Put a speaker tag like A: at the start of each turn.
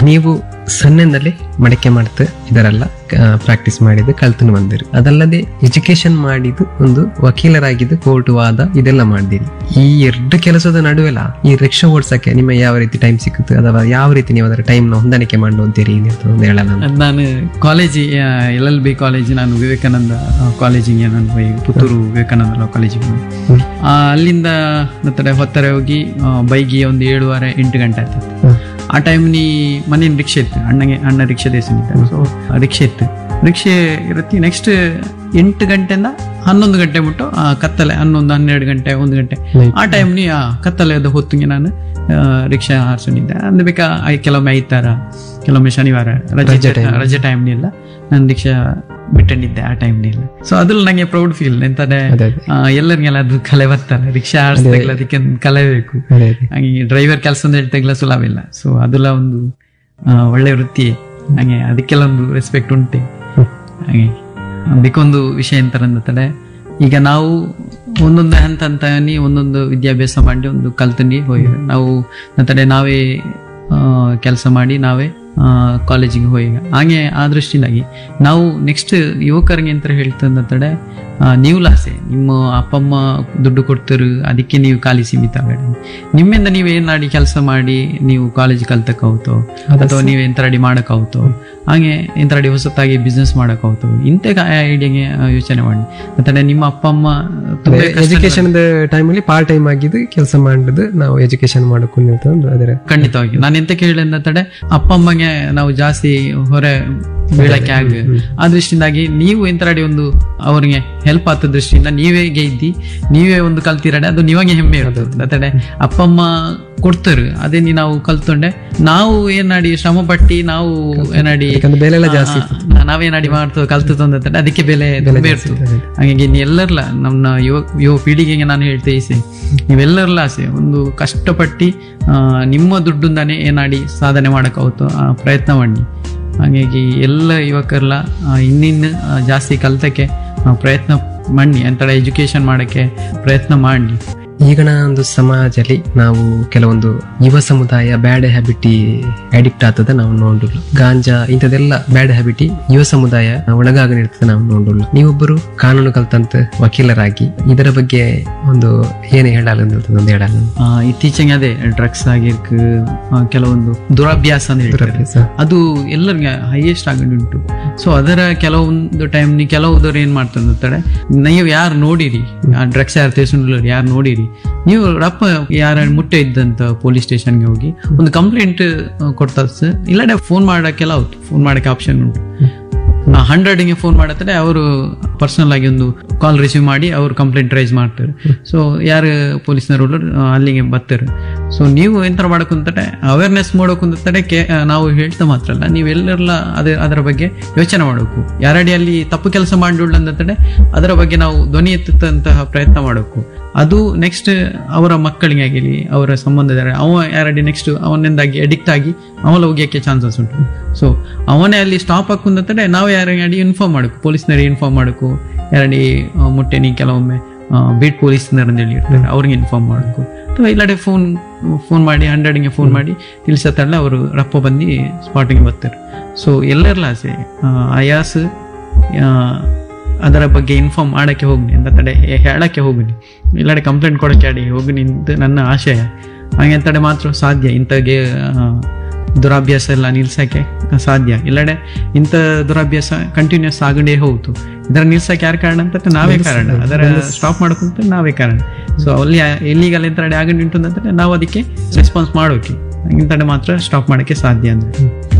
A: ನೀವು ಸಣ್ಣದಿಂದಲೇ ಮಡಿಕೆ ಮಾಡ್ತು ಇದರೆಲ್ಲ ಪ್ರಾಕ್ಟೀಸ್ ಮಾಡಿದ್ದು ಕಲ್ತನು ಬಂದಿರಿ ಅದಲ್ಲದೆ ಎಜುಕೇಶನ್ ಮಾಡಿದ್ದು ಒಂದು ವಕೀಲರಾಗಿದ್ದು ಕೋರ್ಟ್ ವಾದ ಇದೆಲ್ಲ ಮಾಡಿದಿರಿ ಈ ಎರಡು ಕೆಲಸದ ನಡುವೆಲ್ಲ ಈ ರಿಕ್ಷಾ ಓಡ್ಸಕ್ಕೆ ನಿಮ್ಮ ಯಾವ ರೀತಿ ಟೈಮ್ ಸಿಕ್ಕುತ್ತೆ ಅಥವಾ ಯಾವ ರೀತಿ ನೀವು ಅದರ ಟೈಮ್ ನ ಹೊಂದಾಣಿಕೆ ಮಾಡಿ ಅಂತೀರಿ ಅಂತ ಒಂದು ಹೇಳಲ್ಲ ನಾನು.
B: ಅದ್ ನಾನು ಕಾಲೇಜಿ ಎಲ್ ಎಲ್ ಬಿ ಕಾಲೇಜ್ ನಾನು ವಿವೇಕಾನಂದ ಆ, ಕಾಲೇಜಿಗೆ ನಾನು ಹೋಗಿ ಪುತ್ತೂರು ವಿವೇಕಾನಂದ ಲಾ ಕಾಲೇಜಿಗೆ ಹೋಗಿ.
A: ಹ್ಮ್.
B: ಆ, ಅಲ್ಲಿಂದ ಮತ್ತೆ ಹೊತ್ತಾರೆ ಹೋಗಿ ಆ, ಬೈಗಿ ಒಂದು ಏಳುವರೆ ಎಂಟು ಗಂಟೆ ಆಗ್ತದೆ
A: ಹ್ಮ್.
B: ಆ ಟೈಮ್ ನೀ ಮನೇಲಿ ರಿಕ್ಷೆ ಇತ್ತು ಅಣ್ಣಗೆ ಅಣ್ಣ ರಿಕ್ಷೆ ದೇಶನಿದ್ದ ಸೊ ರಿಕ್ಷೆ ಇತ್ತು ರಿಕ್ಷೆ ಇರುತ್ತೆ ನೆಕ್ಸ್ಟ್ ಎಂಟು ಗಂಟೆಯಿಂದ ಹನ್ನೊಂದು ಗಂಟೆ ಬಿಟ್ಟು ಆ, ಕತ್ತಲೆ ಹನ್ನೊಂದು ಹನ್ನೆರಡು ಗಂಟೆ ಒಂದು ಗಂಟೆ
A: Night.
B: ಆ ಟೈಮ್ ನೀ ಆ ಕತ್ತಲೆದ ಹೊತ್ತಿಗೆ ನಾನು ಆ, ರಿಕ್ಷಾ ಹಾರಿಸ್ಕೊಂಡಿದ್ದೆ ಅಂದ ಬೇಕಾ ಐ- ಕೆಲವೊಮ್ಮೆ ಐತಾರ ಕೆಲವೊಮ್ಮೆ ಶನಿವಾರ ರಜೆ
A: ರಜೆ time.
B: ರಜೆ ಟೈಮ್ನಿಲ್ಲ ನಾನು ರಿಕ್ಷಾ ಬಿಟ್ಟಂಡಿದ್ದೆ ಆ ಟೈಮ್ನಿಲ್ಲ ಸೊ ಅದ್ರಲ್ಲಿ ನಂಗೆ ಪ್ರೌಡ್ ಫೀಲ್ ಎಂತಂದ್ರೆ
A: ಅದೇ ಅದೇ
B: ಆ, ಎಲ್ಲರಿಗೆಲ್ಲ ಅದು ಕಲೆ ಬರ್ತಾರೆ ರಿಕ್ಷಾ ಆಡಿಸ್ದಾಗಲ ಅದಕ್ಕೆ ಒಂದು ಕಲೆ ಬೇಕು
A: ಅದೇ ಅದೇ
B: ಹಾಗೆ ಡ್ರೈವರ್ ಕೆಲಸ ಅಂತ ಹೇಳ್ತಾಗಲ ಸುಲಭವಿಲ್ಲ ಸೊ ಅದೆಲ್ಲ ಒಂದು ಆ, ಒಳ್ಳೆ ವೃತ್ತಿ ಹಾಗೆ ಅದಕ್ಕೆಲ್ಲ ಒಂದು ರೆಸ್ಪೆಕ್ಟ್ ಉಂಟೆ
A: ಹ್ಮ್.
B: ಹಾಗೆ ಅದಕ್ಕೊಂದು ವಿಷಯ ಎಂತಾರಂದ್ರೆ ಈಗ ನಾವು ಒಂದೊಂದು ಹಂತ ಹಂತ ನೀ ಒಂದೊಂದು ವಿದ್ಯಾಭ್ಯಾಸ ಮಾಡಿ ಒಂದು ಕಲ್ತಂಡಿ ಹೋಗಿ ನಾವು ನಂತರ ನಾವೇ ಕೆಲಸ ಮಾಡಿ ನಾವೇ ಕಾಲೇಜಿಗೆ ಹೋಗಿ ಹಾಗೆ ಆ ದೃಷ್ಟಿಯಿಂದಾಗಿ ನಾವು ನೆಕ್ಸ್ಟ್ ಯುವಕರಿಗೆ ಅಂತ ಹೇಳ್ತಂದ್ರೆ ನೀವು ಲಾಸೆ ನಿಮ್ಮ ಅಪ್ಪ ಅಮ್ಮ ದುಡ್ಡು ಕೊಡ್ತಾರೆ ಅದಕ್ಕೆ ನೀವು ಖಾಲಿ ಸೀಮಿತ ಬೇಡ ನಿಮ್ಮಿಂದ ನೀವು ಏನಾಡಿ ಕೆಲಸ ಮಾಡಿ ನೀವು ಕಾಲೇಜ್ ಕಲ್ತಕ್ಕಾಗುತ್ತೋ ಅಥವಾ ನೀವು ಎಂತರಡಿ ಮಾಡಕ್ಕಾಗುತ್ತೋ ಹಾಗೆ ಎಂತರಡಿ ಹೊಸತಾಗಿ ಬಿಸ್ನೆಸ್ ಮಾಡಕ್ಕಾಗುತ್ತೋ ಇಂಥ ಐಡಿಯಾಗೆ ಯೋಚನೆ ಮಾಡಿ ಮತ್ತೆ ನಿಮ್ಮ ಅಪ್ಪ ಅಮ್ಮ ತುಂಬಾ ಕಷ್ಟ
A: ಎಜುಕೇಶನ್ ಟೈಮಲ್ಲಿ ಪಾರ್ಟ್ ಟೈಮ್ ಆಗಿದ್ದು ಕೆಲಸ ಮಾಡಿದ್ದು ನಾವು ಎಜುಕೇಶನ್ ಮಾಡಕ್ಕೆ ಅದರ
B: ಖಂಡಿತವಾಗಿ ನಾನು ಎಂತ ಕೇಳಿದ ತಡೆ ಅಪ್ಪ ಅಮ್ಮಗೆ ನಾವು ಜಾಸ್ತಿ ಹೊರೆ ಬೀಳಕ್ಕೆ ಆಗ ಆ ದೃಷ್ಟಿಯಿಂದಾಗಿ ನೀವು ಎಂತರಡಿ ಒಂದು ಅವರಿಗೆ ಹೆಲ್ಪ್ ಆದ ದೃಷ್ಟಿಯಿಂದ ನೀವೇ ಗೆದ್ದಿ ನೀವೇ ಒಂದು ಕಲ್ತಿರಡೆ ಅದು ನೀವಾಗೆ ಹೆಮ್ಮೆ ಇರ್ತದೆ ಅತಡೆ ಅಪ್ಪ ಅಮ್ಮ ಕೊಡ್ತಾರೆ ಅದೇ ನೀ ನಾವು ಕಲ್ತ್ಕೊಂಡೆ ನಾವು ಏನಾಡಿ ಶ್ರಮ ಪಟ್ಟಿ ನಾವು ಏನಾಡಿ
A: ಯಾಕಂದ್ರೆ ಬೆಲೆ ಎಲ್ಲ ಜಾಸ್ತಿ
B: ಆ, ನಾವೇನಾಡಿ ಮಾಡ್ತೇವೆ ಕಲ್ತು ತಂದ್ರೆ ಅದಕ್ಕೆ ಬೆಲೆ ತುಂಬಾ ಇರ್ತದೆ ಹಾಗಾಗಿ ನೀವೆಲ್ಲರ್ಲ ನಮ್ಮ ಯುವ ಯುವ ಪೀಳಿಗೆಗೆ ನಾನು ಹೇಳ್ತೇ ಈಸೆ ನೀವೆಲ್ಲರ್ಲ ಆಸೆ ಒಂದು ಕಷ್ಟಪಟ್ಟು ಆ, ನಿಮ್ಮ ದುಡ್ಡಿಂದಾನೇ ಏನಾಡಿ ಸಾಧನೆ ಮಾಡೋಕ್ಕಾಗುತ್ತೋ ಆ ಪ್ರಯತ್ನ ಮಾಡಿ ಹಾಗಾಗಿ ಎಲ್ಲ ಯುವಕರೆಲ್ಲ ಆ, ಇನ್ನಿನ್ನು ಆ, ಜಾಸ್ತಿ ಕಲ್ತಕ್ಕೆ ಆ, ಪ್ರಯತ್ನ ಮಾಡಿ ಅಂತ ಎಜುಕೇಶನ್ ಮಾಡೋಕ್ಕೆ ಪ್ರಯತ್ನ ಮಾಡಿ
A: ಈಗಿನ ಒಂದು ಸಮಾಜದಲ್ಲಿ ನಾವು ಕೆಲವೊಂದು ಯುವ ಸಮುದಾಯ ಬ್ಯಾಡ್ ಹ್ಯಾಬಿಟಿ ಅಡಿಕ್ಟ್ ಆಗ್ತದೆ ನಾವು ನೋಡುಲ್ಲ ಗಾಂಜಾ ಇಂಥದೆಲ್ಲ ಬ್ಯಾಡ್ ಹ್ಯಾಬಿಟಿ ಯುವ ಸಮುದಾಯ ಒಳಗಾಗನಿರ್ತದೆ ನಾವು ನೋಡುಲ್ಲ ನೀವೊಬ್ಬರು ಕಾನೂನು ಕಲ್ತಂತ ವಕೀಲರಾಗಿ ಇದರ ಬಗ್ಗೆ ಒಂದು ಏನು ಹೇಳಲ್ಲ ಒಂದು ಹೇಳಲ್ಲ
B: ಆ, ಇತ್ತೀಚೆಗೆ ಅದೇ ಡ್ರಗ್ಸ್ ಆಗಿರ್ಕ ಆ, ಕೆಲವೊಂದು ದುರಭ್ಯಾಸ ಅಂತ ಹೇಳ್ತಾರೆ
A: ದುರಭ್ಯಾಸ.
B: ಅದು ಎಲ್ಲರಿಗೆ ಹೈಯೆಸ್ಟ್ ಆಗಿ ಉಂಟು ಸೊ ಅದರ ಕೆಲವೊಂದು ಟೈಮ್ ನೀವು ಕೆಲವುದವ್ರು ಏನ್ ಮಾಡ್ತಾರೆ ಅಂತಾರೆ ನೀವು ಯಾರು ನೋಡಿರಿ ಡ್ರಗ್ಸ್ ಯಾರು ತೇಸುಂಡ್ಲರು ಯಾರು ನೋಡಿರಿ ನೀವು ರಪ್ಪ ಯಾರ ಮುಟ್ಟೆ ಇದ್ದಂತ ಪೊಲೀಸ್ ಸ್ಟೇಷನ್ಗೆ ಹೋಗಿ ಒಂದು ಕಂಪ್ಲೇಂಟ್ ಕೊಡ್ತಾ ಇಲ್ಲಡೆ ಫೋನ್ ಮಾಡಕ್ಕೆಲ್ಲ ಹೌದು ಫೋನ್ ಮಾಡಕ್ಕೆ ಆಪ್ಷನ್ ಉಂಟು ನಾ ಹಂಡ್ರೆಡ್ಗೆ ಫೋನ್ ಮಾಡತ್ತಾರೆ ಅವರು ಪರ್ಸನಲ್ ಆಗಿ ಒಂದು ಕಾಲ್ ರಿಸೀವ್ ಮಾಡಿ ಅವರು ಕಂಪ್ಲೇಂಟ್ ರೈಸ್ ಮಾಡ್ತಾರೆ ಸೊ ಯಾರು ಪೊಲೀಸ್ನವರು ಅಲ್ಲಿಗೆ ಬರ್ತಾರೆ ಸೊ ನೀವು ಎಂತ ಮಾಡಕ್ಕಂತಾರೆ ಅವೇರ್ನೆಸ್ ಮಾಡೋಕಂತಾರೆ ನಾವು ಹೇಳ್ತಾ ಮಾತ್ರ ಅಲ್ಲ ನೀವೆಲ್ಲರೆಲ್ಲ ಅದ ಅದರ ಬಗ್ಗೆ ಯೋಚನೆ ಮಾಡಬೇಕು ಯಾರಡಿ ಅಲ್ಲಿ ತಪ್ಪು ಕೆಲಸ ಮಾಡಿಲ್ಲ ಅಂತಾರೆ ಅದರ ಬಗ್ಗೆ ನಾವು ಧ್ವನಿ ಎತ್ತುತ್ತಂತಹ ಪ್ರಯತ್ನ ಮಾಡಬೇಕು ಅದು ನೆಕ್ಸ್ಟ್ ಅವರ ಮಕ್ಕಳಿಗೆ ಆಗಿರಲಿ ಅವರ ಸಂಬಂಧದ ಅವ ಯಾರಡಿ ನೆಕ್ಸ್ಟ್ ಅವನಿಂದಾಗಿ ಅಡಿಕ್ಟ್ ಆಗಿ ಅವನ ಹೋಗ್ಯಕ್ಕೆ ಚಾನ್ಸಸ್ ಉಂಟು ಸೊ ಅವನೇ ಅಲ್ಲಿ ಸ್ಟಾಪ್ ಹಾಕುಂದ್ರೆ ನಾವು ಯಾರಿಗೆ ಇನ್ಫಾರ್ಮ್ ಮಾಡಬೇಕು ಪೊಲೀಸ್ನರಿಗೆ ಇನ್ಫಾರ್ಮ್ ಮಾಡಬೇಕು ಯಾರಡಿ ಆ, ಮುಟ್ಟೆ ನೀ ಕೆಲವೊಮ್ಮೆ ಬೀಟ್ ಪೊಲೀಸ್ನರ್ ಅಂತ ಹೇಳಿ ಇರ್ತಾರೆ ಅವ್ರಿಗೆ ಇನ್ಫಾರ್ಮ್ ಮಾಡಬೇಕು ಅಥವಾ ಇಲ್ಲಡೆ ಫೋನ್ ಫೋನ್ ಮಾಡಿ ಹಂಡ್ರೆಡ್ಗೆ ಫೋನ್ ಮಾಡಿ ತಿಳಿಸತ್ತಲ್ಲ ಅವರು ರಪ್ಪ ಬಂದು ಸ್ಪಾಟಿಗೆ ಬರ್ತಾರೆ ಸೊ ಎಲ್ಲರೆಲ್ಲ ಆಸೆ ಆ, ಆಯಾಸ್ ಆ, ಅದರ ಬಗ್ಗೆ ಇನ್ಫಾರ್ಮ್ ಮಾಡಕ್ಕೆ ಹೋಗ್ನಿ ಅಂತ ತಡೆ ಹೇ- ಹೇಳಕ್ಕೆ ಹೋಗ್ನಿ ಇಲ್ಲಡೆ ಕಂಪ್ಲೇಂಟ್ ಕೊಡಕ್ಕೆ ಆಡಿ ಹೋಗ್ನಿ ಅಂತ ನನ್ನ ಆಶಯ ಹಾಗೆ ತಡೆ ಮಾತ್ರ ಸಾಧ್ಯ ಇಂಥಗೆ ಆ, ದುರಾಭ್ಯಾಸ ಎಲ್ಲ ನಿಲ್ಸಕ್ಕೆ ಸಾಧ್ಯ ಇಲ್ಲಡೆ ಇಂಥ ದುರಾಭ್ಯಾಸ ಕಂಟಿನ್ಯೂಸ್ ಆಗಂಡೇ ಹೋಗ್ತು ಇದರ ನಿಲ್ಸಕ್ಕೆ ಯಾರು ಕಾರಣ ಅಂತ ನಾವೇ ಕಾರಣ ಅದರ ಸ್ಟಾಪ್ ಮಾಡ್ಕೊಂತ ನಾವೇ ಕಾರಣ ಸೊ ಅಲ್ಲಿ ಎಲ್ಲಿಗಲ್ಲ ಇಂಥ ಆಗಂಡು ಉಂಟು ಅಂತಂದ್ರೆ ನಾವು ಅದಕ್ಕೆ ರೆಸ್ಪಾನ್ಸ್ ಮಾಡೋಕೆ ಇಂಥಡೆ ಮಾತ್ರ ಸ್ಟಾಪ್ ಮಾಡೋಕ್ಕೆ ಸಾಧ್ಯ ಅಂದ್ರೆ